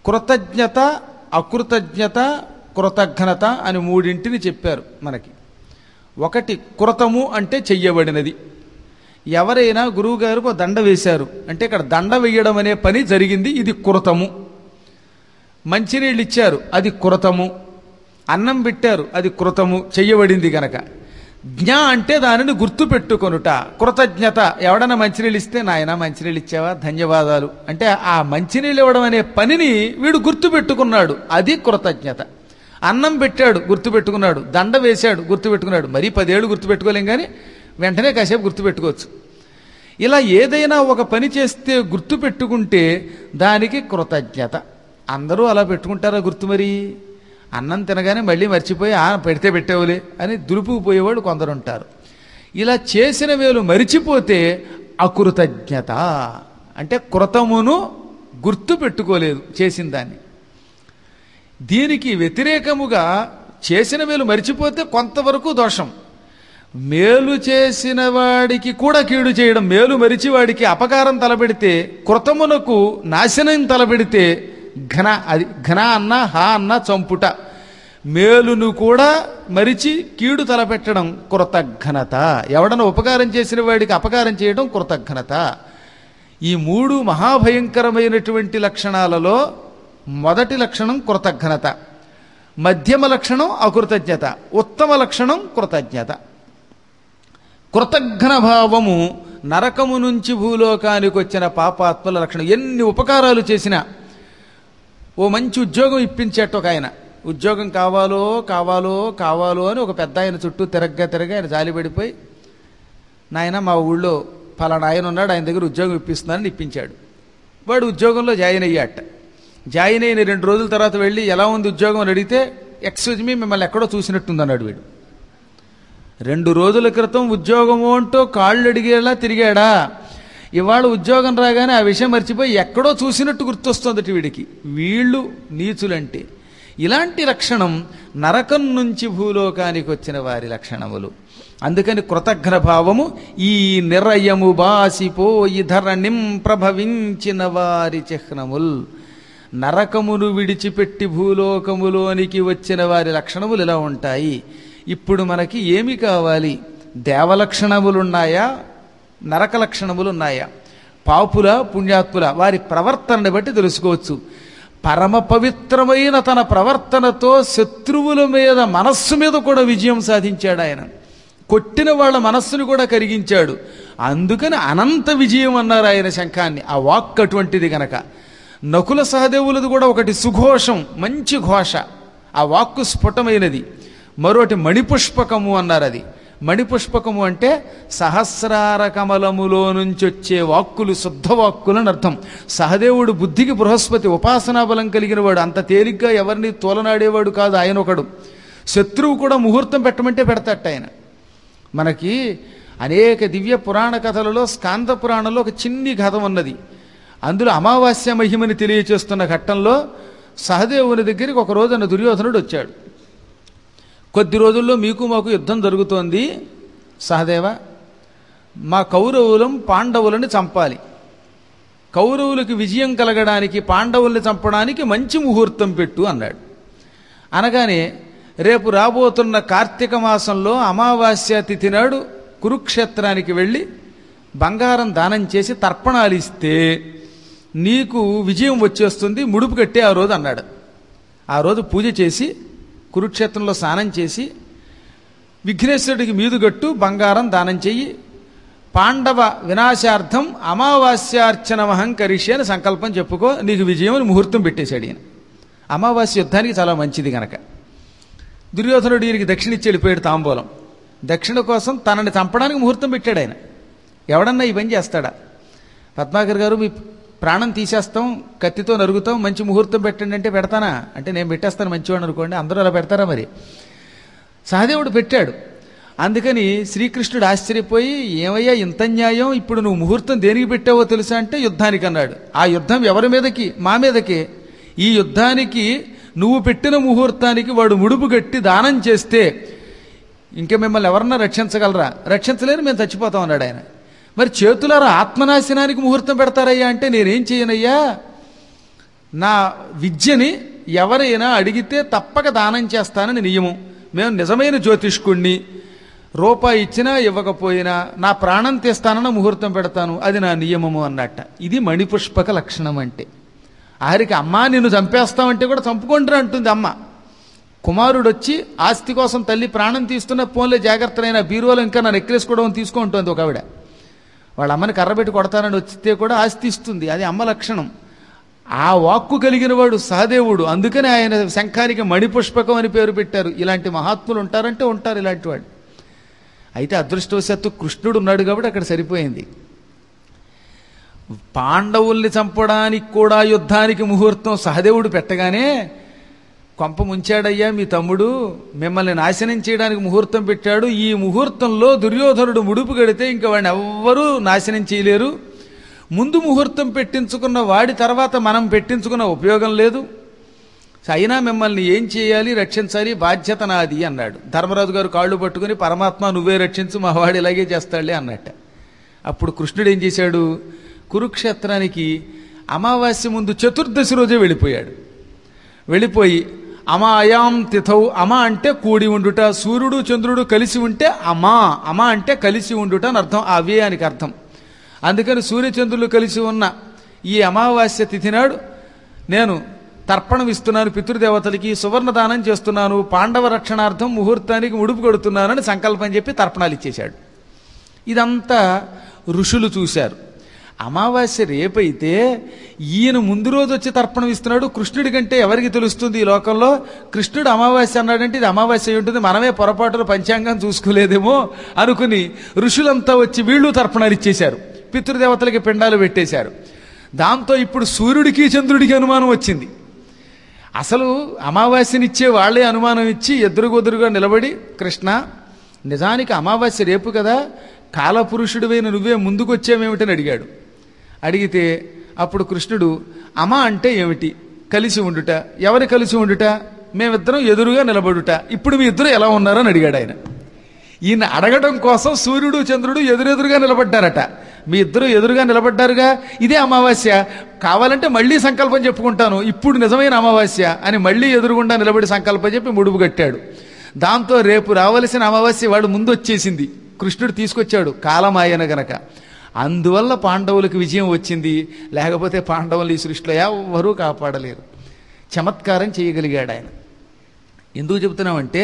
కృతజ్ఞత అకృతజ్ఞత కృతజ్ఞత అని మూడింటిని చెప్పారు మనకి ఒకటి కృతము అంటే చెయ్యబడినది ఎవరైనా గురువుగారు ఒక దండ వేశారు అంటే ఇక్కడ దండ వేయడం అనే పని జరిగింది ఇది కృతము మంచినీళ్ళు ఇచ్చారు అది కృతము అన్నం పెట్టారు అది కృతము చెయ్యబడింది గనక జ్ఞ అంటే దానిని గుర్తు పెట్టుకొనుట కృతజ్ఞత ఎవడన్నా మంచినీళ్ళు ఇస్తే నాయన మంచినీళ్ళు ఇచ్చావా ధన్యవాదాలు అంటే ఆ మంచినీళ్ళు ఇవ్వడం అనే పనిని వీడు గుర్తు పెట్టుకున్నాడు అది కృతజ్ఞత అన్నం పెట్టాడు గుర్తు పెట్టుకున్నాడు దండ వేశాడు గుర్తు పెట్టుకున్నాడు మరీ పదేళ్ళు గుర్తు పెట్టుకోలేం కానీ వెంటనే కాసేపు గుర్తు పెట్టుకోవచ్చు ఇలా ఏదైనా ఒక పని చేస్తే గుర్తు పెట్టుకుంటే దానికి కృతజ్ఞత అందరూ అలా పెట్టుకుంటారా గుర్తు మరి అన్నం తినగానే మళ్ళీ మర్చిపోయి ఆ పెడితే పెట్టేవులే అని దులుపుకుపోయేవాడు కొందరు ఉంటారు ఇలా చేసిన వేలు మరిచిపోతే అకృతజ్ఞత అంటే కృతమును గుర్తు పెట్టుకోలేదు చేసిన దాన్ని దీనికి వ్యతిరేకముగా చేసిన మేలు మరిచిపోతే కొంతవరకు దోషం మేలు చేసిన వాడికి కూడా కీడు చేయడం మేలు మరిచి వాడికి అపకారం తలపెడితే కృతమునకు నాశనం తలపెడితే ఘన అది ఘన అన్న హా అన్న చంపుట మేలును కూడా మరిచి కీడు తలపెట్టడం కృతఘ్నత ఎవడన్నా ఉపకారం చేసిన వాడికి అపకారం చేయడం కృతఘ్నత ఈ మూడు మహాభయంకరమైనటువంటి లక్షణాలలో మొదటి లక్షణం కృతజ్ఞత మధ్యమ లక్షణం అకృతజ్ఞత ఉత్తమ లక్షణం కృతజ్ఞత కృతజ్ఞ భావము నరకము నుంచి భూలోకానికి వచ్చిన పాపాత్మల లక్షణం ఎన్ని ఉపకారాలు చేసినా ఓ మంచి ఉద్యోగం ఇప్పించేట ఒక ఆయన ఉద్యోగం కావాలో కావాలో కావాలో అని ఒక పెద్ద ఆయన చుట్టూ తిరగ్గా తిరగ ఆయన జాలిపడిపోయి నాయన మా ఊళ్ళో ఫలానా ఆయన ఉన్నాడు ఆయన దగ్గర ఉద్యోగం ఇప్పిస్తున్నానని ఇప్పించాడు వాడు ఉద్యోగంలో జాయిన్ అయ్యాట జాయిన్ అయిన రెండు రోజుల తర్వాత వెళ్ళి ఎలా ఉంది ఉద్యోగం అని అడిగితే ఎక్స్క్యూజ్ మీ మిమ్మల్ని ఎక్కడో చూసినట్టుంది అన్నాడు వీడు రెండు రోజుల క్రితం ఉద్యోగము అంటూ కాళ్ళు అడిగేలా తిరిగాడా ఇవాళ ఉద్యోగం రాగానే ఆ విషయం మర్చిపోయి ఎక్కడో చూసినట్టు గుర్తొస్తుంది వీడికి వీళ్ళు నీచులంటే ఇలాంటి లక్షణం నరకం నుంచి భూలోకానికి వచ్చిన వారి లక్షణములు అందుకని కృతజ్ఞ భావము ఈ నిరయము బాసిపోయి ధరణిం ప్రభవించిన వారి చిహ్నముల్ నరకమును విడిచిపెట్టి భూలోకములోనికి వచ్చిన వారి లక్షణములు ఇలా ఉంటాయి ఇప్పుడు మనకి ఏమి కావాలి దేవలక్షణములున్నాయా నరక లక్షణములున్నాయా పాపుల పుణ్యాత్ముల వారి ప్రవర్తనని బట్టి తెలుసుకోవచ్చు పరమ పవిత్రమైన తన ప్రవర్తనతో శత్రువుల మీద మనస్సు మీద కూడా విజయం సాధించాడు ఆయన కొట్టిన వాళ్ళ మనస్సును కూడా కరిగించాడు అందుకని అనంత విజయం అన్నారు ఆయన శంఖాన్ని ఆ వాక్ అటువంటిది గనక నకుల సహదేవులది కూడా ఒకటి సుఘోషం మంచి ఘోష ఆ వాక్కు స్ఫుటమైనది మరొకటి మణిపుష్పకము అన్నారు అది మణిపుష్పకము అంటే సహస్రార కమలములో నుంచి వచ్చే వాక్కులు శుద్ధ వాక్కులు అని అర్థం సహదేవుడు బుద్ధికి బృహస్పతి ఉపాసనా బలం కలిగిన వాడు అంత తేలిగ్గా ఎవరిని తోలనాడేవాడు కాదు ఆయన ఒకడు శత్రువు కూడా ముహూర్తం పెట్టమంటే పెడతట ఆయన మనకి అనేక దివ్య పురాణ కథలలో స్కాంద పురాణంలో ఒక చిన్ని కథ ఉన్నది అందులో అమావాస్య మహిమని తెలియచేస్తున్న ఘట్టంలో సహదేవుని దగ్గరికి ఒక రోజున దుర్యోధనుడు వచ్చాడు కొద్ది రోజుల్లో మీకు మాకు యుద్ధం జరుగుతోంది సహదేవ మా కౌరవులం పాండవులను చంపాలి కౌరవులకు విజయం కలగడానికి పాండవుల్ని చంపడానికి మంచి ముహూర్తం పెట్టు అన్నాడు అనగానే రేపు రాబోతున్న కార్తీక మాసంలో అమావాస్య తిథి నాడు కురుక్షేత్రానికి వెళ్ళి బంగారం దానం చేసి తర్పణాలు ఇస్తే నీకు విజయం వచ్చేస్తుంది ముడుపు కట్టే ఆ రోజు అన్నాడు ఆ రోజు పూజ చేసి కురుక్షేత్రంలో స్నానం చేసి విఘ్నేశ్వరుడికి మీదుగట్టు బంగారం దానం చెయ్యి పాండవ వినాశార్థం అమావాస్యార్చన మహం కరిష్య అని సంకల్పం చెప్పుకో నీకు విజయం అని ముహూర్తం పెట్టేశాడు ఈయన అమావాస్య యుద్ధానికి చాలా మంచిది గనక దుర్యోధనుడు ఈయనకి దక్షిణ ఇచ్చి వెళ్ళిపోయాడు తాంబూలం దక్షిణ కోసం తనని చంపడానికి ముహూర్తం పెట్టాడు ఆయన ఎవడన్నా ఈ పని చేస్తాడా పద్మాకర్ గారు మీ ప్రాణం తీసేస్తాం కత్తితో నరుగుతాం మంచి ముహూర్తం పెట్టండి అంటే పెడతానా అంటే నేను పెట్టేస్తాను మంచివాడు అనుకోండి అందరూ అలా పెడతారా మరి సహదేవుడు పెట్టాడు అందుకని శ్రీకృష్ణుడు ఆశ్చర్యపోయి ఏమయ్యా ఇంత న్యాయం ఇప్పుడు నువ్వు ముహూర్తం దేనికి పెట్టావో తెలుసా అంటే యుద్ధానికి అన్నాడు ఆ యుద్ధం ఎవరి మీదకి మా మీదకే ఈ యుద్ధానికి నువ్వు పెట్టిన ముహూర్తానికి వాడు ముడుపు కట్టి దానం చేస్తే ఇంకా మిమ్మల్ని ఎవరన్నా రక్షించగలరా రక్షించలేరు మేము చచ్చిపోతాం అన్నాడు ఆయన మరి చేతులారా ఆత్మనాశనానికి ముహూర్తం పెడతారయ్యా అంటే నేనేం చేయనయ్యా నా విద్యని ఎవరైనా అడిగితే తప్పక దానం చేస్తానని నియమం మేము నిజమైన జ్యోతిష్కుణ్ణి రూపాయి ఇచ్చినా ఇవ్వకపోయినా నా ప్రాణం తీస్తానన్న ముహూర్తం పెడతాను అది నా నియమము అన్నట్ట ఇది మణిపుష్పక లక్షణం అంటే ఆఖరికి అమ్మా నిన్ను చంపేస్తామంటే కూడా చంపుకుంటారు అంటుంది అమ్మ కుమారుడు వచ్చి ఆస్తి కోసం తల్లి ప్రాణం తీస్తున్న పోన్లే జాగ్రత్తలైన బీరువాలో ఇంకా నా నెక్లెస్ కూడా ఉంది తీసుకో ఉంటుంది ఒక ఆవిడ వాళ్ళ అమ్మని కర్రబెట్టి కొడతానని వచ్చితే కూడా ఆస్తి ఇస్తుంది అది అమ్మ లక్షణం ఆ వాక్కు కలిగిన వాడు సహదేవుడు అందుకని ఆయన శంఖానికి మణిపుష్పకం అని పేరు పెట్టారు ఇలాంటి మహాత్ములు ఉంటారంటే ఉంటారు ఇలాంటి వాడు అయితే అదృష్టవశాత్తు కృష్ణుడు ఉన్నాడు కాబట్టి అక్కడ సరిపోయింది పాండవుల్ని చంపడానికి కూడా యుద్ధానికి ముహూర్తం సహదేవుడు పెట్టగానే కొంప ముంచాడయ్యా మీ తమ్ముడు మిమ్మల్ని నాశనం చేయడానికి ముహూర్తం పెట్టాడు ఈ ముహూర్తంలో దుర్యోధనుడు ముడుపు గడితే ఇంకా వాడిని ఎవ్వరూ నాశనం చేయలేరు ముందు ముహూర్తం పెట్టించుకున్న వాడి తర్వాత మనం పెట్టించుకున్న ఉపయోగం లేదు అయినా మిమ్మల్ని ఏం చేయాలి రక్షించాలి బాధ్యత నాది అన్నాడు ధర్మరాజు గారు కాళ్ళు పట్టుకుని పరమాత్మ నువ్వే రక్షించు మా వాడు ఇలాగే చేస్తాడులే అన్నట్ట అప్పుడు కృష్ణుడు ఏం చేశాడు కురుక్షేత్రానికి అమావాస్య ముందు చతుర్దశి రోజే వెళ్ళిపోయాడు వెళ్ళిపోయి అమా అయాం తిథౌ అమ అంటే కూడి ఉండుట సూర్యుడు చంద్రుడు కలిసి ఉంటే అమా అమ అంటే కలిసి ఉండుట అని అర్థం ఆ వ్యయానికి అర్థం అందుకని సూర్యచంద్రులు కలిసి ఉన్న ఈ అమావాస్య తిథి నాడు నేను తర్పణం ఇస్తున్నాను పితృదేవతలకి సువర్ణ దానం చేస్తున్నాను పాండవ రక్షణార్థం ముహూర్తానికి ముడుపు కొడుతున్నానని సంకల్పం చెప్పి తర్పణాలు ఇచ్చేశాడు ఇదంతా ఋషులు చూశారు అమావాస్య రేపైతే ఈయన ముందు రోజు వచ్చి తర్పణం ఇస్తున్నాడు కృష్ణుడి కంటే ఎవరికి తెలుస్తుంది ఈ లోకంలో కృష్ణుడు అమావాస్య అన్నాడంటే ఇది అమావాస్య అయి ఉంటుంది మనమే పొరపాటులో పంచాంగం చూసుకోలేదేమో అనుకుని ఋషులంతా వచ్చి వీళ్ళు తర్పణాలు ఇచ్చేశారు పితృదేవతలకి పిండాలు పెట్టేశారు దాంతో ఇప్పుడు సూర్యుడికి చంద్రుడికి అనుమానం వచ్చింది అసలు అమావాస్యనిచ్చే వాళ్ళే అనుమానం ఇచ్చి ఎదురుగుదురుగా నిలబడి కృష్ణ నిజానికి అమావాస్య రేపు కదా కాలపురుషుడివైన నువ్వే ముందుకొచ్చేమేమిటని అడిగాడు అడిగితే అప్పుడు కృష్ణుడు అమ అంటే ఏమిటి కలిసి ఉండుట ఎవరు కలిసి ఉండుట మేమిద్దరం ఎదురుగా నిలబడుట ఇప్పుడు మీ ఇద్దరు ఎలా ఉన్నారని అడిగాడు ఆయన ఈయన అడగడం కోసం సూర్యుడు చంద్రుడు ఎదురెదురుగా నిలబడ్డారట మీ ఇద్దరు ఎదురుగా నిలబడ్డారుగా ఇదే అమావాస్య కావాలంటే మళ్ళీ సంకల్పం చెప్పుకుంటాను ఇప్పుడు నిజమైన అమావాస్య అని మళ్ళీ ఎదురుగుండా నిలబడి సంకల్పం చెప్పి ముడుపు కట్టాడు దాంతో రేపు రావలసిన అమావాస్య వాడు ముందు వచ్చేసింది కృష్ణుడు తీసుకొచ్చాడు కాలమాయన గనక అందువల్ల పాండవులకు విజయం వచ్చింది లేకపోతే పాండవులు ఈ సృష్టిలో ఎవ్వరూ కాపాడలేరు చమత్కారం చేయగలిగాడు ఆయన ఎందుకు చెబుతున్నామంటే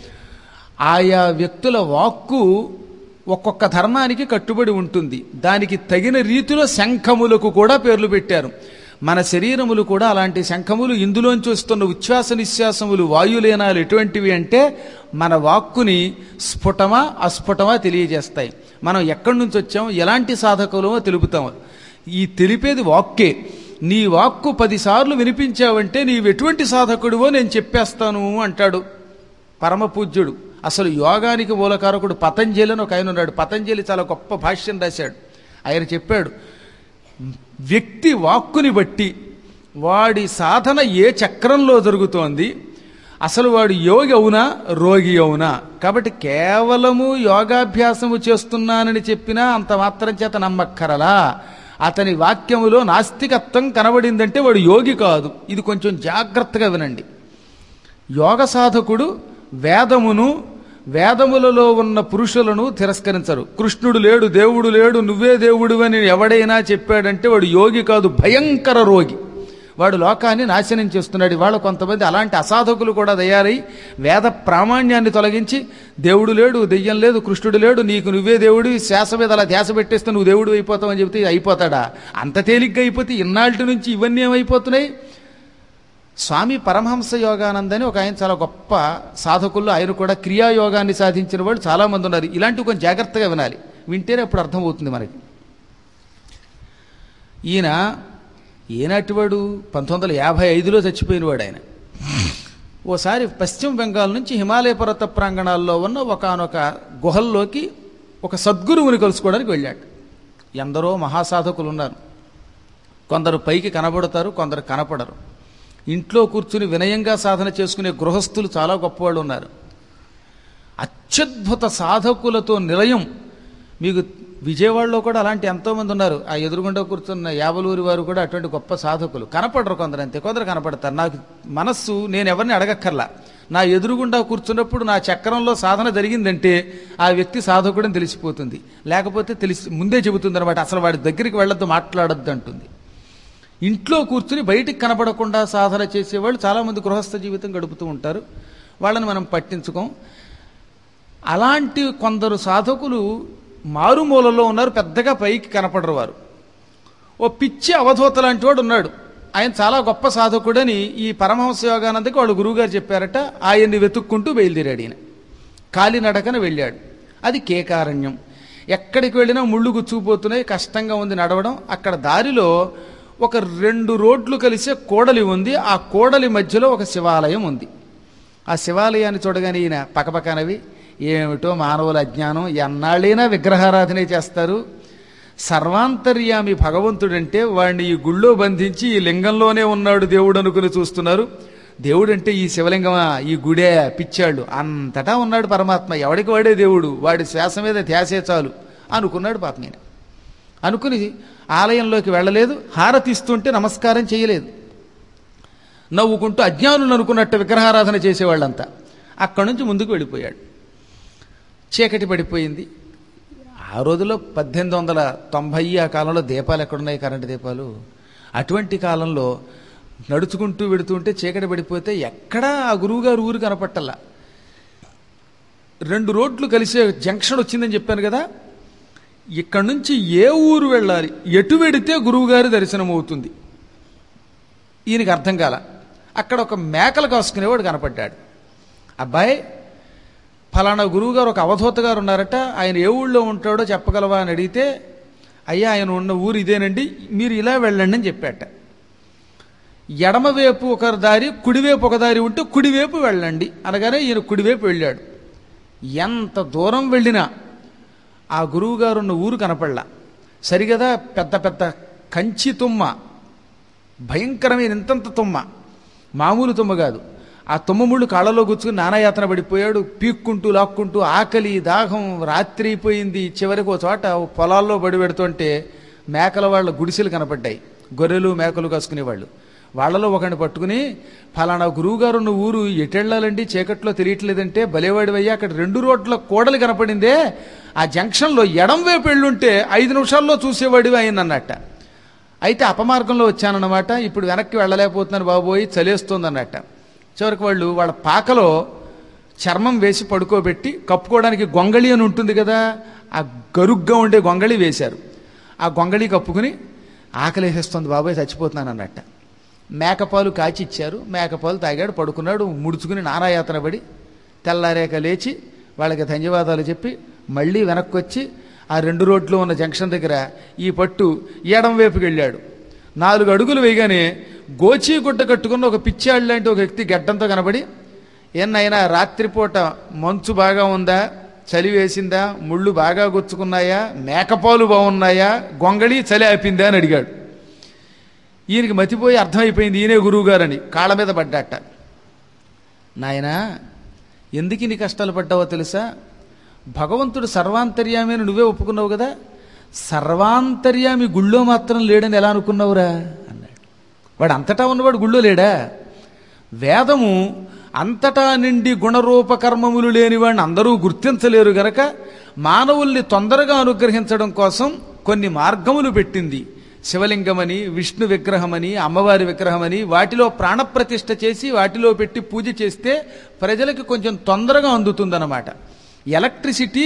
ఆయా వ్యక్తుల వాక్కు ఒక్కొక్క ధర్మానికి కట్టుబడి ఉంటుంది దానికి తగిన రీతిలో శంఖములకు కూడా పేర్లు పెట్టారు మన శరీరములు కూడా అలాంటి శంఖములు ఇందులోంచి వస్తున్న ఉచ్ఛ్వాస నిశ్వాసములు వాయులేనాలు ఎటువంటివి అంటే మన వాక్కుని స్ఫుటమా అస్ఫుటమా తెలియజేస్తాయి మనం ఎక్కడి నుంచి వచ్చాం ఎలాంటి సాధకులమో తెలుపుతాం ఈ తెలిపేది వాక్కే నీ వాక్కు పదిసార్లు వినిపించావంటే నీవు ఎటువంటి సాధకుడివో నేను చెప్పేస్తాను అంటాడు పరమపూజ్యుడు అసలు యోగానికి మూలకారకుడు పతంజలి అని ఒక ఆయన ఉన్నాడు పతంజలి చాలా గొప్ప భాష్యం రాశాడు ఆయన చెప్పాడు వ్యక్తి వాక్కుని బట్టి వాడి సాధన ఏ చక్రంలో జరుగుతోంది అసలు వాడు యోగి అవునా రోగి అవునా కాబట్టి కేవలము యోగాభ్యాసము చేస్తున్నానని చెప్పినా అంత మాత్రం చేత నమ్మక్కరలా అతని వాక్యములో నాస్తికత్వం కనబడిందంటే వాడు యోగి కాదు ఇది కొంచెం జాగ్రత్తగా వినండి యోగ సాధకుడు వేదమును వేదములలో ఉన్న పురుషులను తిరస్కరించరు కృష్ణుడు లేడు దేవుడు లేడు నువ్వే దేవుడు అని ఎవడైనా చెప్పాడంటే వాడు యోగి కాదు భయంకర రోగి వాడు లోకాన్ని నాశనం చేస్తున్నాడు ఇవాళ కొంతమంది అలాంటి అసాధకులు కూడా తయారై వేద ప్రామాణ్యాన్ని తొలగించి దేవుడు లేడు దెయ్యం లేదు కృష్ణుడు లేడు నీకు నువ్వే దేవుడు శ్వాస మీద అలా ధ్యాస పెట్టేస్తే నువ్వు దేవుడు అయిపోతావు అని చెబితే అయిపోతాడా అంత తేలిగ్గా అయిపోతే ఇన్నాళ్ళ నుంచి ఇవన్నీ ఏమైపోతున్నాయి స్వామి పరమహంస యోగానందని ఒక ఆయన చాలా గొప్ప సాధకుల్లో ఆయన కూడా క్రియాయోగాన్ని సాధించిన వాళ్ళు చాలామంది ఉన్నారు ఇలాంటివి కొంచెం జాగ్రత్తగా వినాలి వింటేనే అప్పుడు అర్థమవుతుంది మనకి ఈయన ఏనాటివాడు పంతొమ్మిది వందల యాభై ఐదులో చచ్చిపోయినవాడు ఆయన ఓసారి పశ్చిమ బెంగాల్ నుంచి హిమాలయ పర్వత ప్రాంగణాల్లో ఉన్న ఒకనొక గుహల్లోకి ఒక సద్గురువుని కలుసుకోవడానికి వెళ్ళాడు ఎందరో మహాసాధకులు ఉన్నారు కొందరు పైకి కనబడతారు కొందరు కనపడరు ఇంట్లో కూర్చుని వినయంగా సాధన చేసుకునే గృహస్థులు చాలా గొప్పవాళ్ళు ఉన్నారు అత్యద్భుత సాధకులతో నిలయం మీకు విజయవాడలో కూడా అలాంటి ఎంతో మంది ఉన్నారు ఆ ఎదురుగుండా కూర్చున్న యావలూరి వారు కూడా అటువంటి గొప్ప సాధకులు కనపడరు కొందరు అంతే కొందరు కనపడతారు నాకు మనస్సు నేను ఎవరిని అడగక్కర్లా నా ఎదురుగుండా కూర్చున్నప్పుడు నా చక్రంలో సాధన జరిగిందంటే ఆ వ్యక్తి సాధకుడని తెలిసిపోతుంది లేకపోతే తెలిసి ముందే చెబుతుంది అనమాట అసలు వాడి దగ్గరికి వెళ్ళొద్దు మాట్లాడొద్దు అంటుంది ఇంట్లో కూర్చుని బయటికి కనపడకుండా సాధన చేసేవాళ్ళు చాలామంది గృహస్థ జీవితం గడుపుతూ ఉంటారు వాళ్ళని మనం పట్టించుకోం అలాంటి కొందరు సాధకులు మారుమూలలో ఉన్నారు పెద్దగా పైకి కనపడరు వారు ఓ పిచ్చి అవధూత లాంటి వాడు ఉన్నాడు ఆయన చాలా గొప్ప సాధకుడని ఈ పరమహంస యోగానందకి వాళ్ళు గురువుగారు చెప్పారట ఆయన్ని వెతుక్కుంటూ బయలుదేరాడు ఈయన కాలినడకన వెళ్ళాడు అది కేకారణ్యం ఎక్కడికి వెళ్ళినా ముళ్ళు గుచ్చుకుపోతున్నాయి కష్టంగా ఉంది నడవడం అక్కడ దారిలో ఒక రెండు రోడ్లు కలిసే కోడలి ఉంది ఆ కోడలి మధ్యలో ఒక శివాలయం ఉంది ఆ శివాలయాన్ని చూడగానే ఈయన పకపకనవి ఏమిటో మానవుల అజ్ఞానం ఎన్నాళ్ళైనా విగ్రహారాధనే చేస్తారు సర్వాంతర్యామి భగవంతుడంటే వాడిని ఈ గుళ్ళో బంధించి ఈ లింగంలోనే ఉన్నాడు దేవుడు అనుకుని చూస్తున్నారు దేవుడంటే ఈ శివలింగమా ఈ గుడే పిచ్చాళ్ళు అంతటా ఉన్నాడు పరమాత్మ ఎవడికి వాడే దేవుడు వాడి శ్వాస మీద ధ్యాసే చాలు అనుకున్నాడు పాపం ఈయన అనుకుని ఆలయంలోకి వెళ్ళలేదు హారతిస్తుంటే నమస్కారం చేయలేదు నవ్వుకుంటూ అజ్ఞానులు అనుకున్నట్టు విగ్రహారాధన చేసేవాళ్ళంతా అక్కడి నుంచి ముందుకు వెళ్ళిపోయాడు చీకటి పడిపోయింది ఆ రోజుల్లో పద్దెనిమిది వందల తొంభై ఆ కాలంలో దీపాలు ఎక్కడున్నాయి కరెంటు దీపాలు అటువంటి కాలంలో నడుచుకుంటూ వెడుతుంటే చీకటి పడిపోతే ఎక్కడా ఆ గురువుగారు ఊరు కనపట్టల్లా రెండు రోడ్లు కలిసే జంక్షన్ వచ్చిందని చెప్పాను కదా ఇక్కడ నుంచి ఏ ఊరు వెళ్ళాలి ఎటు వెడితే గురువుగారి దర్శనం అవుతుంది ఈయనకి అర్థం కాల అక్కడ ఒక మేకలు కాసుకునేవాడు కనపడ్డాడు అబ్బాయి ఫలానా గురువుగారు ఒక అవధూత గారు ఉన్నారట ఆయన ఏ ఊళ్ళో ఉంటాడో చెప్పగలవా అని అడిగితే అయ్యా ఆయన ఉన్న ఊరు ఇదేనండి మీరు ఇలా వెళ్ళండి అని చెప్పాట ఎడమవైపు ఒక దారి కుడివైపు ఒక దారి ఉంటే కుడివైపు వెళ్ళండి అనగానే ఈయన కుడివైపు వెళ్ళాడు ఎంత దూరం వెళ్ళినా ఆ గురువుగారు ఉన్న ఊరు కనపడలా సరిగదా పెద్ద పెద్ద కంచి తుమ్మ భయంకరమైన ఇంతంత తుమ్మ మామూలు తుమ్మ కాదు ఆ తుమ్మ ముళ్ళు కాళ్ళలో గుచ్చుకుని నానాయాతన పడిపోయాడు పీక్కుంటూ లాక్కుంటూ ఆకలి దాహం రాత్రి అయిపోయింది చివరికి ఒక చోట పొలాల్లో బడి పెడుతుంటే మేకల వాళ్ళ గుడిసెలు కనపడ్డాయి గొర్రెలు మేకలు కాసుకునేవాళ్ళు వాళ్ళలో ఒకరిని పట్టుకుని ఫలానా గురువుగారు ఉన్న ఊరు ఎటెళ్ళాలండి చీకట్లో తెలియట్లేదంటే బలేవాడివయ్యా అక్కడ రెండు రోడ్ల కోడలు కనపడిందే ఆ జంక్షన్లో ఎడం వైపు వెళ్ళుంటే ఐదు నిమిషాల్లో చూసేవాడివి అయిందన్నట్ట అయితే అపమార్గంలో వచ్చానన్నమాట ఇప్పుడు వెనక్కి వెళ్ళలేకపోతున్నాను బాబోయి చలేస్తోందన్నట్ట చివరికి వాళ్ళు వాళ్ళ పాకలో చర్మం వేసి పడుకోబెట్టి కప్పుకోవడానికి గొంగళి అని ఉంటుంది కదా ఆ గరుగ్గా ఉండే గొంగళి వేశారు ఆ గొంగళి కప్పుకుని ఆకలి వేసేస్తుంది బాబాయ్ చచ్చిపోతున్నాను అన్నట్ట మేకపాలు కాచి ఇచ్చారు మేకపాలు తాగాడు పడుకున్నాడు ముడుచుకుని నానాయాతన పడి తెల్లారేక లేచి వాళ్ళకి ధన్యవాదాలు చెప్పి మళ్ళీ వెనక్కి వచ్చి ఆ రెండు రోడ్లో ఉన్న జంక్షన్ దగ్గర ఈ పట్టు ఎడం వైపుకి వెళ్ళాడు నాలుగు అడుగులు వేయగానే గోచీ గుడ్డ కట్టుకున్న ఒక పిచ్చాడు లాంటి ఒక వ్యక్తి గడ్డంతో కనబడి ఏన్నైనా రాత్రిపూట మంచు బాగా ఉందా చలి వేసిందా ముళ్ళు బాగా గుచ్చుకున్నాయా మేకపాలు బాగున్నాయా గొంగళి చలి ఆపిందా అని అడిగాడు ఈయనకి మతిపోయి అర్థమైపోయింది ఈయనే గురువు గారని కాళ్ళ మీద పడ్డాట నాయనా ఎందుకు ఇన్ని కష్టాలు పడ్డావో తెలుసా భగవంతుడు సర్వాంతర్యామి అని నువ్వే ఒప్పుకున్నావు కదా సర్వాంతర్యామి గుళ్ళో మాత్రం లేడని ఎలా అనుకున్నావురా అన్నాడు వాడు అంతటా ఉన్నవాడు గుళ్ళో లేడా వేదము అంతటా నిండి గుణరూప కర్మములు లేని వాడిని అందరూ గుర్తించలేరు గనక మానవుల్ని తొందరగా అనుగ్రహించడం కోసం కొన్ని మార్గములు పెట్టింది శివలింగమని విష్ణు విగ్రహమని అమ్మవారి విగ్రహమని వాటిలో ప్రాణప్రతిష్ఠ చేసి వాటిలో పెట్టి పూజ చేస్తే ప్రజలకు కొంచెం తొందరగా అందుతుందన్నమాట ఎలక్ట్రిసిటీ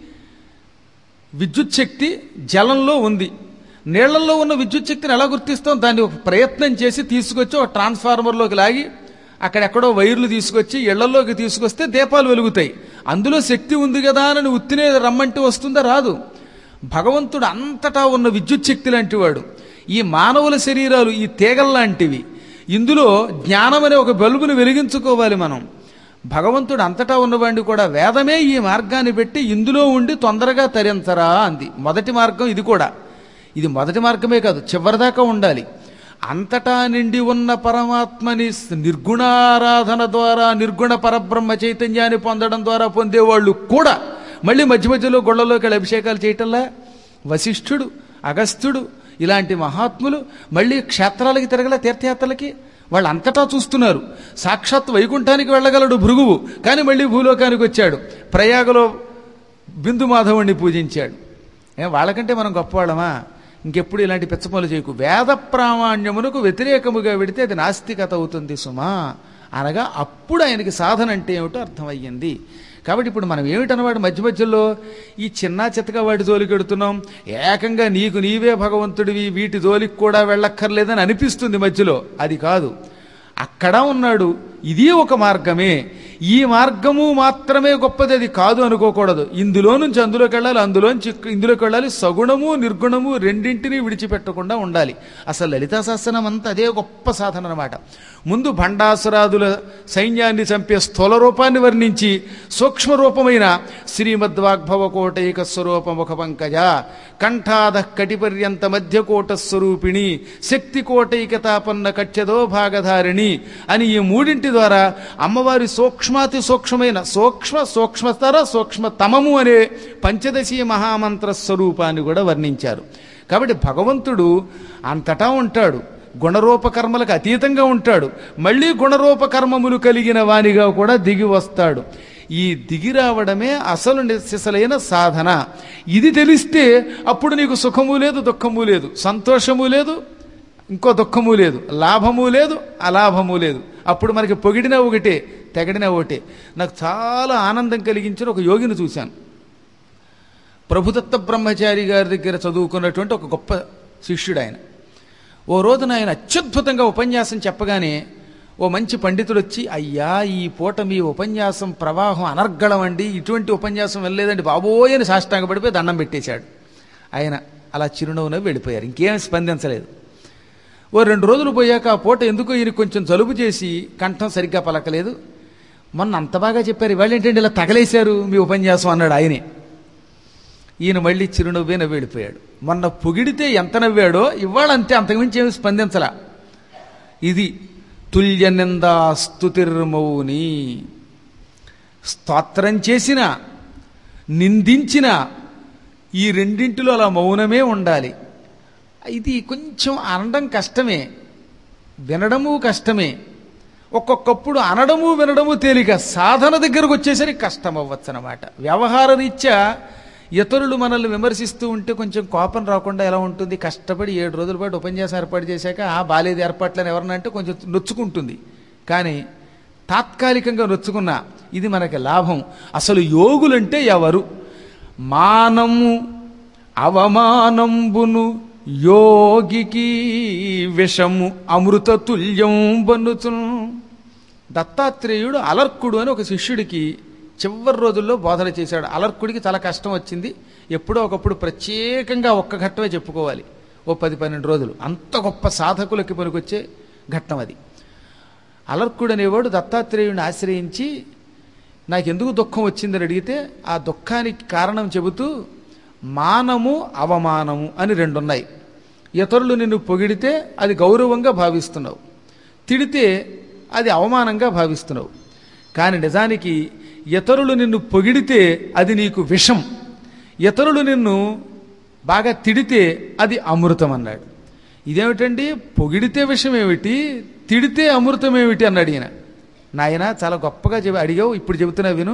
విద్యుత్ శక్తి జలంలో ఉంది నీళ్లలో ఉన్న విద్యుత్ శక్తిని ఎలా గుర్తిస్తాం దాన్ని ఒక ప్రయత్నం చేసి తీసుకొచ్చి ఒక ట్రాన్స్ఫార్మర్లోకి లాగి అక్కడెక్కడో వైర్లు తీసుకొచ్చి ఇళ్లలోకి తీసుకొస్తే దీపాలు వెలుగుతాయి అందులో శక్తి ఉంది కదా అని ఉత్తినే రమ్మంటే వస్తుందా రాదు భగవంతుడు అంతటా ఉన్న విద్యుత్ శక్తి లాంటివాడు ఈ మానవుల శరీరాలు ఈ తీగల్లాంటివి ఇందులో జ్ఞానం అనే ఒక బల్బును వెలిగించుకోవాలి మనం భగవంతుడు అంతటా ఉన్నవాడిని కూడా వేదమే ఈ మార్గాన్ని పెట్టి ఇందులో ఉండి తొందరగా తరించరా అంది మొదటి మార్గం ఇది కూడా ఇది మొదటి మార్గమే కాదు చివరిదాకా ఉండాలి అంతటా నిండి ఉన్న పరమాత్మని నిర్గుణారాధన ద్వారా నిర్గుణ పరబ్రహ్మ చైతన్యాన్ని పొందడం ద్వారా పొందేవాళ్ళు కూడా మళ్ళీ మధ్య మధ్యలో గొళ్ళలోకి వెళ్ళి అభిషేకాలు చేయటంలా వశిష్ఠుడు అగస్త్యుడు ఇలాంటి మహాత్ములు మళ్ళీ క్షేత్రాలకి తిరగల తీర్థయాత్రలకి వాళ్ళు అంతటా చూస్తున్నారు సాక్షాత్ వైకుంఠానికి వెళ్ళగలడు భృగువు కానీ మళ్ళీ భూలోకానికి వచ్చాడు ప్రయాగలో బిందు మాధవుణ్ణి పూజించాడు ఏం వాళ్ళకంటే మనం గొప్పవాళ్ళమా ఇంకెప్పుడు ఇలాంటి పిచ్చపనులు చేయకు వేద ప్రామాణ్యమునకు వ్యతిరేకముగా పెడితే అది నాస్తికత అవుతుంది సుమా అనగా అప్పుడు ఆయనకి సాధన అంటే ఏమిటో అర్థమయ్యింది కాబట్టి ఇప్పుడు మనం ఏమిటన్నవాడు మధ్య మధ్యలో ఈ చిన్న చిత్తగా వాటి జోలికి ఎడుతున్నాం ఏకంగా నీకు నీవే భగవంతుడివి వీటి జోలికి కూడా వెళ్ళక్కర్లేదని అనిపిస్తుంది మధ్యలో అది కాదు అక్కడ ఉన్నాడు ఇది ఒక మార్గమే ఈ మార్గము మాత్రమే గొప్పది అది కాదు అనుకోకూడదు ఇందులో నుంచి అందులోకి వెళ్ళాలి అందులోంచి ఇందులోకి వెళ్ళాలి సగుణము నిర్గుణము రెండింటినీ విడిచిపెట్టకుండా ఉండాలి అసలు లలితా శాస్త్రం అంతా అదే గొప్ప సాధన అనమాట ముందు భండాసురాదుల సైన్యాన్ని చంపే స్థూల రూపాన్ని వర్ణించి సూక్ష్మ రూపమైన శ్రీమద్వాగ్భవ కోటైక స్వరూప ముఖ పంకజ కంఠాద కటిపర్యంత మధ్యకోట స్వరూపిణి శక్తి కోటైకతాపన్న కచ్చదో భాగధారిణి అని ఈ మూడింటి ద్వారా అమ్మవారి సూక్ష్మాతి సూక్ష్మమైన సూక్ష్మ సూక్ష్మతర సూక్ష్మతమము అనే పంచదశీ మహామంత్ర స్వరూపాన్ని కూడా వర్ణించారు కాబట్టి భగవంతుడు అంతటా ఉంటాడు గుణరూప కర్మలకు అతీతంగా ఉంటాడు మళ్ళీ గుణరూప కర్మములు కలిగిన వానిగా కూడా దిగి వస్తాడు ఈ దిగి రావడమే అసలు నిశలైన సాధన ఇది తెలిస్తే అప్పుడు నీకు సుఖము లేదు దుఃఖము లేదు సంతోషము లేదు ఇంకో దుఃఖము లేదు లాభము లేదు అలాభము లేదు అప్పుడు మనకి పొగిడిన ఒకటే తెగడిన ఒకటే నాకు చాలా ఆనందం కలిగించిన ఒక యోగిని చూశాను ప్రభుదత్త బ్రహ్మచారి గారి దగ్గర చదువుకున్నటువంటి ఒక గొప్ప శిష్యుడు ఆయన ఓ రోజున ఆయన అత్యద్భుతంగా ఉపన్యాసం చెప్పగానే ఓ మంచి పండితుడు వచ్చి అయ్యా ఈ పూట మీ ఉపన్యాసం ప్రవాహం అనర్గళం అండి ఇటువంటి ఉపన్యాసం వెళ్ళలేదండి బాబోయ్ అని సాష్టాంగ పడిపోయి దండం పెట్టేశాడు ఆయన అలా చిరునవ్వున వెళ్ళిపోయారు ఇంకేం స్పందించలేదు ఓ రెండు రోజులు పోయాక ఆ పూట ఎందుకో ఈయన కొంచెం జలుబు చేసి కంఠం సరిగ్గా పలకలేదు మొన్న అంత బాగా చెప్పారు ఇవాళ ఏంటంటే ఇలా తగలేశారు మీ ఉపన్యాసం అన్నాడు ఆయనే ఈయన మళ్ళీ చిరునవ్వే నవ్వి వెళ్ళిపోయాడు మొన్న పొగిడితే ఎంత నవ్వాడో ఇవాళ అంతే అంతకుమించి ఏమి స్పందించలా ఇది తుల్య నిందా స్తుతిర్మౌని స్తోత్రం చేసిన నిందించిన ఈ రెండింటిలో అలా మౌనమే ఉండాలి ఇది కొంచెం అనడం కష్టమే వినడము కష్టమే ఒక్కొక్కప్పుడు అనడము వినడము తేలిక సాధన దగ్గరకు వచ్చేసరికి కష్టం అవ్వచ్చు అనమాట వ్యవహార రీత్యా ఇతరులు మనల్ని విమర్శిస్తూ ఉంటే కొంచెం కోపం రాకుండా ఎలా ఉంటుంది కష్టపడి ఏడు రోజుల పాటు ఉపన్యాసం ఏర్పాటు చేశాక ఆ బాలేదు ఏర్పాట్లని ఎవరన్నా అంటే కొంచెం నొచ్చుకుంటుంది కానీ తాత్కాలికంగా నొచ్చుకున్న ఇది మనకి లాభం అసలు యోగులంటే ఎవరు మానము అవమానంబును యోగికి విషము అమృత తుల్యం బన్నుచును దత్తాత్రేయుడు అలర్కుడు అని ఒక శిష్యుడికి చివరి రోజుల్లో బోధన చేశాడు అలర్కుడికి చాలా కష్టం వచ్చింది ఎప్పుడో ఒకప్పుడు ప్రత్యేకంగా ఒక్క ఘట్టమే చెప్పుకోవాలి ఓ పది పన్నెండు రోజులు అంత గొప్ప సాధకులకి పనికొచ్చే ఘట్టం అది అలర్కుడు అనేవాడు దత్తాత్రేయుడిని ఆశ్రయించి నాకెందుకు దుఃఖం వచ్చిందని అడిగితే ఆ దుఃఖానికి కారణం చెబుతూ మానము అవమానము అని రెండున్నాయి ఇతరులు నిన్ను పొగిడితే అది గౌరవంగా భావిస్తున్నావు తిడితే అది అవమానంగా భావిస్తున్నావు కానీ నిజానికి ఇతరులు నిన్ను పొగిడితే అది నీకు విషం ఇతరులు నిన్ను బాగా తిడితే అది అమృతం అన్నాడు ఇదేమిటండి పొగిడితే విషం ఏమిటి తిడితే అమృతం ఏమిటి అన్నాడు ఈయన నాయన చాలా గొప్పగా చెవి అడిగావు ఇప్పుడు చెబుతున్నా విను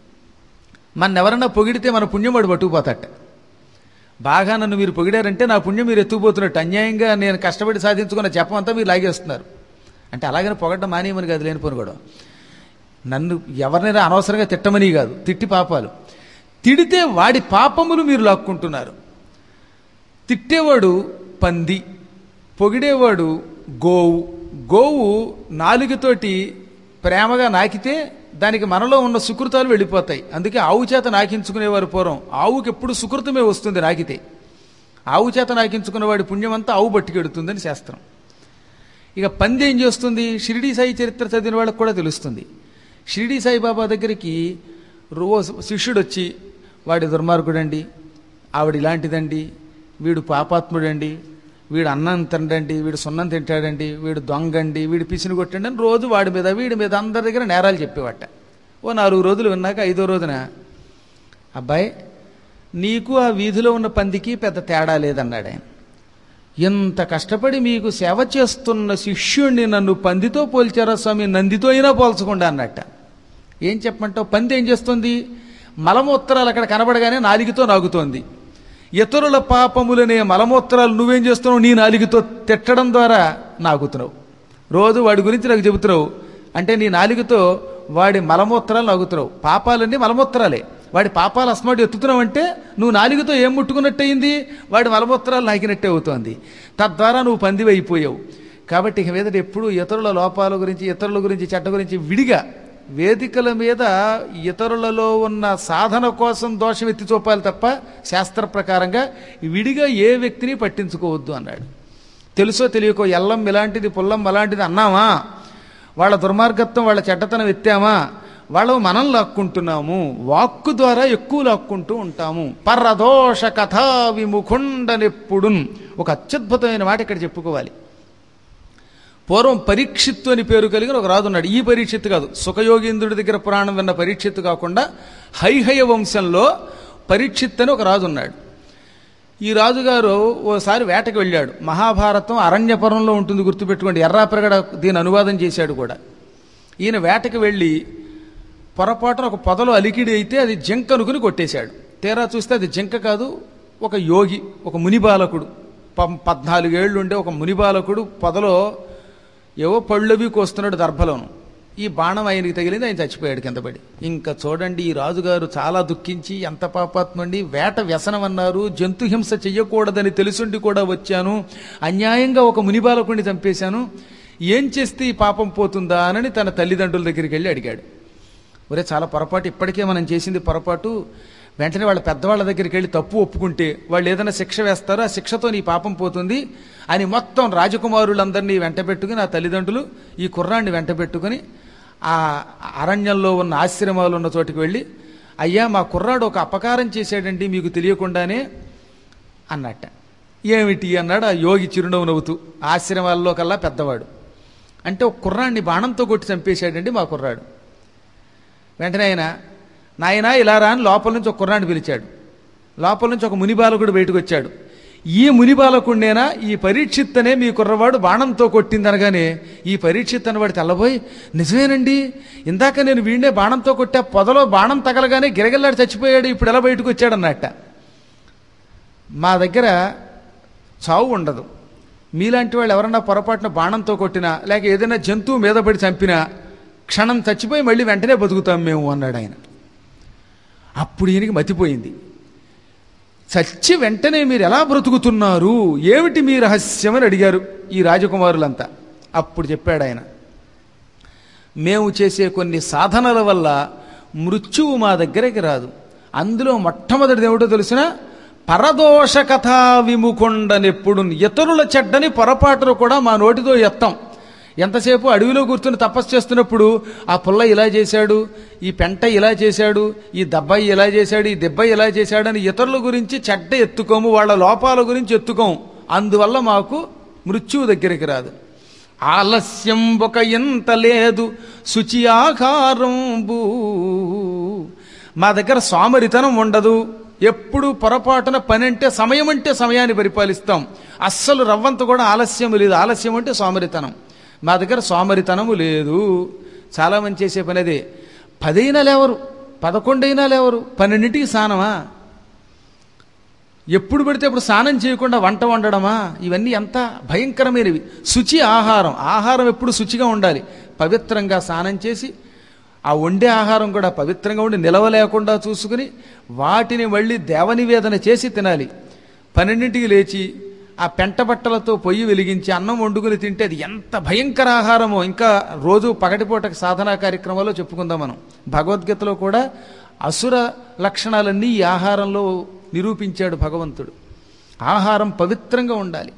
మన ఎవరన్నా పొగిడితే మన పుణ్యం వాడు పట్టుకుపోతాట బాగా నన్ను మీరు పొగిడారంటే నా పుణ్యం మీరు ఎత్తుకుపోతున్నట్టు అన్యాయంగా నేను కష్టపడి సాధించుకున్న జపం అంతా మీరు లాగేస్తున్నారు అంటే అలాగని పొగడ్డం మానేయమని కాదు లేని పని కూడా నన్ను ఎవరినైనా అనవసరంగా తిట్టమని కాదు తిట్టి పాపాలు తిడితే వాడి పాపములు మీరు లాక్కుంటున్నారు తిట్టేవాడు పంది పొగిడేవాడు గోవు గోవు నాలుగుతోటి ప్రేమగా నాకితే దానికి మనలో ఉన్న సుకృతాలు వెళ్ళిపోతాయి అందుకే ఆవు చేత నాకించుకునేవారు పూర్వం ఆవుకి ఎప్పుడు సుకృతమే వస్తుంది నాకితే ఆవు చేత నాకించుకున్నవాడి పుణ్యమంతా ఆవు బట్టికెడుతుందని శాస్త్రం ఇక పంది ఏం చేస్తుంది షిరిడీ సాయి చరిత్ర చదివిన వాళ్ళకి కూడా తెలుస్తుంది షిరిడీ సాయిబాబా దగ్గరికి రోజు శిష్యుడు వచ్చి వాడి దుర్మార్గుడండి ఆవిడ ఇలాంటిదండి వీడు పాపాత్ముడండి వీడు అన్నం తినడండి వీడు సున్నం తింటాడండి వీడు దొంగండి వీడు పిసిని కొట్టండి అని రోజు వాడి మీద వీడి మీద అందరి దగ్గర నేరాలు చెప్పేవాట ఓ నాలుగు రోజులు విన్నాక ఐదో రోజున అబ్బాయి నీకు ఆ వీధిలో ఉన్న పందికి పెద్ద తేడా లేదన్నాడు ఆయన ఎంత కష్టపడి మీకు సేవ చేస్తున్న శిష్యుణ్ణి నన్ను పందితో పోల్చారా స్వామి నందితో అయినా పోల్చకుండా అన్నట్ట ఏం చెప్పమంటావు పంది ఏం చేస్తుంది మలమూత్రాలు అక్కడ కనబడగానే నాలిగితో నాగుతోంది ఇతరుల పాపములనే మలమూత్రాలు నువ్వేం చేస్తున్నావు నీ నాలిగితో తిట్టడం ద్వారా నాగుతున్నావు రోజు వాడి గురించి నాకు చెబుతున్నావు అంటే నీ నాలిగతో వాడి మలమూత్రాలు నాగుతున్నావు పాపాలన్నీ మలమూత్రాలే వాడి పాపాలు అస్మాటు ఎత్తుతున్నావు అంటే నువ్వు నాలుగుతో ఏం ముట్టుకున్నట్టు అయింది వాడి మలమూత్రాలు నాకినట్టే అవుతోంది తద్వారా నువ్వు పందివైపోయావు కాబట్టి ఇక మీదట ఎప్పుడు ఇతరుల లోపాల గురించి ఇతరుల గురించి చెడ్డ గురించి విడిగా వేదికల మీద ఇతరులలో ఉన్న సాధన కోసం దోషం ఎత్తి చూపాలి తప్ప శాస్త్ర ప్రకారంగా విడిగా ఏ వ్యక్తిని పట్టించుకోవద్దు అన్నాడు తెలుసో తెలియకో ఎల్లం ఇలాంటిది పుల్లం అలాంటిది అన్నామా వాళ్ళ దుర్మార్గత్వం వాళ్ళ చెడ్డతనం ఎత్తామా వాళ్ళు మనం లాక్కుంటున్నాము వాక్కు ద్వారా ఎక్కువ లాక్కుంటూ ఉంటాము పరదోష కథా విముఖుండనెప్పుడున్ ఒక అత్యద్భుతమైన మాట ఇక్కడ చెప్పుకోవాలి పూర్వం పరీక్షిత్తు అని పేరు కలిగిన ఒక రాజు ఉన్నాడు ఈ పరీక్షిత్తు కాదు సుఖయోగీంద్రుడి దగ్గర పురాణం విన్న పరీక్షిత్తు కాకుండా హైహయ వంశంలో పరీక్షిత్ అని ఒక రాజు ఉన్నాడు ఈ రాజుగారు ఓసారి వేటకు వెళ్ళాడు మహాభారతం అరణ్యపురంలో ఉంటుంది గుర్తుపెట్టుకోండి ఎర్రాప్రగడ దీని అనువాదం చేశాడు కూడా ఈయన వేటకు వెళ్ళి పొరపాటున ఒక పొదలో అలికిడి అయితే అది జింక అనుకుని కొట్టేశాడు తీరా చూస్తే అది జింక కాదు ఒక యోగి ఒక మునిబాలకుడు పం పద్నాలుగేళ్లు ఉండే ఒక మునిబాలకుడు పొదలో ఏవో పళ్ళవి కోస్తున్నాడు దర్భలోను ఈ బాణం ఆయనకి తగిలింది ఆయన చచ్చిపోయాడు కింద పడి ఇంకా చూడండి ఈ రాజుగారు చాలా దుఃఖించి ఎంత పాపాత్మండి వేట వ్యసనం అన్నారు జంతు హింస చెయ్యకూడదని తెలుసుండి కూడా వచ్చాను అన్యాయంగా ఒక మునిబాలకుడిని చంపేశాను ఏం చేస్తే ఈ పాపం పోతుందా అని తన తల్లిదండ్రుల దగ్గరికి వెళ్ళి అడిగాడు ఒరే చాలా పొరపాటు ఇప్పటికే మనం చేసింది పొరపాటు వెంటనే వాళ్ళ పెద్దవాళ్ళ దగ్గరికి వెళ్ళి తప్పు ఒప్పుకుంటే వాళ్ళు ఏదైనా శిక్ష వేస్తారో ఆ శిక్షతో నీ పాపం పోతుంది అని మొత్తం రాజకుమారులందరినీ వెంట పెట్టుకుని ఆ తల్లిదండ్రులు ఈ కుర్రాన్ని వెంట పెట్టుకుని ఆ అరణ్యంలో ఉన్న ఆశ్రమాలు ఉన్న చోటికి వెళ్ళి అయ్యా మా కుర్రాడు ఒక అపకారం చేశాడండి మీకు తెలియకుండానే అన్నట్ట ఏమిటి అన్నాడు ఆ యోగి చిరునవ్వు నవ్వుతూ ఆశ్రమాల్లో కల్లా పెద్దవాడు అంటే ఒక కుర్రాన్ని బాణంతో కొట్టి చంపేశాడండి మా కుర్రాడు వెంటనే ఆయన నాయనా ఇలా రా అని లోపల నుంచి ఒక కుర్రాన్ని పిలిచాడు లోపల నుంచి ఒక మునిబాలకుడు బయటకు వచ్చాడు ఈ మునిబాలకుడినేనా ఈ పరీక్షిత్ అనే మీ కుర్రవాడు బాణంతో కొట్టింది అనగానే ఈ పరీక్షిత్ అన్నవాడు తెల్లబోయి నిజమేనండి ఇందాక నేను వీడినే బాణంతో కొట్టా పొదలో బాణం తగలగానే గిరగిల్లాడు చచ్చిపోయాడు ఇప్పుడు ఎలా బయటకు వచ్చాడు అన్నట్ట మా దగ్గర చావు ఉండదు మీలాంటి వాళ్ళు ఎవరన్నా పొరపాటున బాణంతో కొట్టినా లేక ఏదైనా జంతువు మీద పడి చంపినా క్షణం చచ్చిపోయి మళ్ళీ వెంటనే బతుకుతాం మేము అన్నాడు ఆయన అప్పుడు ఈయనకి మతిపోయింది చచ్చి వెంటనే మీరు ఎలా బ్రతుకుతున్నారు ఏమిటి మీ రహస్యం అని అడిగారు ఈ రాజకుమారులంతా అప్పుడు చెప్పాడు ఆయన మేము చేసే కొన్ని సాధనల వల్ల మృత్యువు మా దగ్గరికి రాదు అందులో మొట్టమొదటిది ఏమిటో తెలిసిన పరదోష కథా విముకొండనెప్పుడు ఇతరుల చెడ్డని పొరపాటును కూడా మా నోటితో ఎత్తాం ఎంతసేపు అడవిలో కూర్చుని తపస్సు చేస్తున్నప్పుడు ఆ పుల్ల ఇలా చేశాడు ఈ పెంట ఇలా చేశాడు ఈ దబ్బాయి ఇలా చేశాడు ఈ దెబ్బాయి ఇలా చేశాడు అని ఇతరుల గురించి చెడ్డ ఎత్తుకోము వాళ్ళ లోపాల గురించి ఎత్తుకోము అందువల్ల మాకు మృత్యువు దగ్గరికి రాదు ఆలస్యం ఒక ఎంత లేదు శుచి ఆకారంబు మా దగ్గర సోమరితనం ఉండదు ఎప్పుడు పొరపాటున పని అంటే సమయం అంటే సమయాన్ని పరిపాలిస్తాం అస్సలు రవ్వంత కూడా ఆలస్యం లేదు ఆలస్యం అంటే సోమరితనం మా దగ్గర సోమరితనము లేదు చాలా మంది చేసే పని అదే పదైనా లేవరు పదకొండైనా లేవరు పన్నెండింటికి స్నానమా ఎప్పుడు పడితే అప్పుడు స్నానం చేయకుండా వంట వండడమా ఇవన్నీ ఎంత భయంకరమైనవి శుచి ఆహారం ఆహారం ఎప్పుడు శుచిగా ఉండాలి పవిత్రంగా స్నానం చేసి ఆ వండే ఆహారం కూడా పవిత్రంగా ఉండి నిలవ లేకుండా చూసుకుని వాటిని మళ్ళీ దేవనివేదన చేసి తినాలి పన్నెండింటికి లేచి ఆ పెంట బట్టలతో పొయ్యి వెలిగించి అన్నం వండుకుని తింటే అది ఎంత భయంకర ఆహారమో ఇంకా రోజు పగటిపూట సాధనా కార్యక్రమాల్లో చెప్పుకుందాం మనం భగవద్గీతలో కూడా అసుర లక్షణాలన్నీ ఈ ఆహారంలో నిరూపించాడు భగవంతుడు ఆహారం పవిత్రంగా ఉండాలి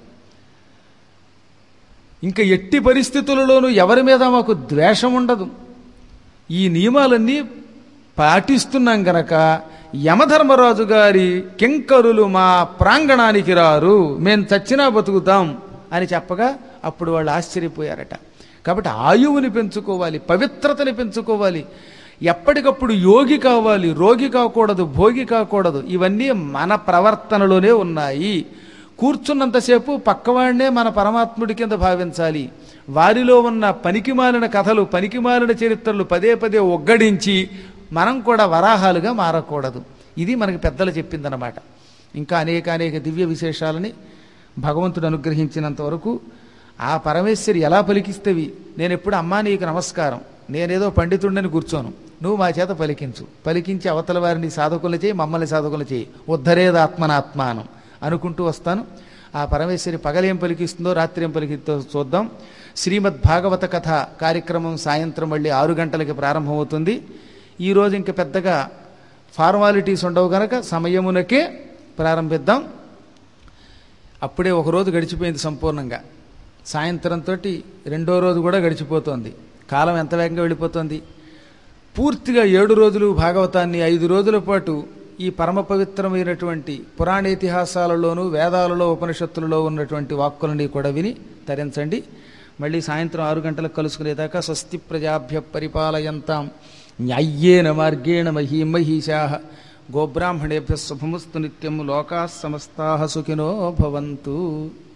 ఇంకా ఎట్టి పరిస్థితులలోనూ ఎవరి మీద మాకు ద్వేషం ఉండదు ఈ నియమాలన్నీ పాటిస్తున్నాం గనక యమధర్మరాజు గారి కింకరులు మా ప్రాంగణానికి రారు మేము చచ్చినా బతుకుతాం అని చెప్పగా అప్పుడు వాళ్ళు ఆశ్చర్యపోయారట కాబట్టి ఆయువుని పెంచుకోవాలి పవిత్రతని పెంచుకోవాలి ఎప్పటికప్పుడు యోగి కావాలి రోగి కాకూడదు భోగి కాకూడదు ఇవన్నీ మన ప్రవర్తనలోనే ఉన్నాయి కూర్చున్నంతసేపు పక్కవాడినే మన పరమాత్ముడి కింద భావించాలి వారిలో ఉన్న పనికిమాలిన కథలు పనికిమాలిన చరిత్రలు పదే పదే ఒగ్గడించి మనం కూడా వరాహాలుగా మారకూడదు ఇది మనకి పెద్దలు చెప్పిందనమాట ఇంకా అనేక అనేక దివ్య విశేషాలని భగవంతుడు అనుగ్రహించినంత వరకు ఆ పరమేశ్వరి ఎలా పలికిస్తేవి నేను ఎప్పుడు అమ్మా నీకు నమస్కారం నేనేదో పండితుండని కూర్చోను నువ్వు మా చేత పలికించు పలికించి అవతల వారిని సాధకులు చేయి మమ్మల్ని సాధకులు చేయి ఉద్ధరేద ఆత్మనాత్మానం అనుకుంటూ వస్తాను ఆ పరమేశ్వరి పగలేం పలికిస్తుందో రాత్రి ఏం పలికిస్తుందో చూద్దాం శ్రీమద్ భాగవత కథ కార్యక్రమం సాయంత్రం మళ్ళీ ఆరు గంటలకి ప్రారంభమవుతుంది ఈరోజు ఇంక పెద్దగా ఫార్మాలిటీస్ ఉండవు గనక సమయమునకే ప్రారంభిద్దాం అప్పుడే ఒక రోజు గడిచిపోయింది సంపూర్ణంగా సాయంత్రంతో రెండో రోజు కూడా గడిచిపోతోంది కాలం ఎంత వేగంగా వెళ్ళిపోతుంది పూర్తిగా ఏడు రోజులు భాగవతాన్ని ఐదు రోజుల పాటు ఈ పరమ పవిత్రమైనటువంటి పురాణ ఇతిహాసాలలోనూ వేదాలలో ఉపనిషత్తులలో ఉన్నటువంటి వాక్కులని కూడా విని తరించండి మళ్ళీ సాయంత్రం ఆరు గంటలకు కలుసుకునేదాకా స్వస్తి ప్రజాభ్య పరిపాలయంతాం న్యాయ్యేన మార్గేణ మహీ మహిషా గోబ్రాహ్మణేభ్య శుభముస్తు నిత్యం లోకా సమస్తా సుఖినో భవంతు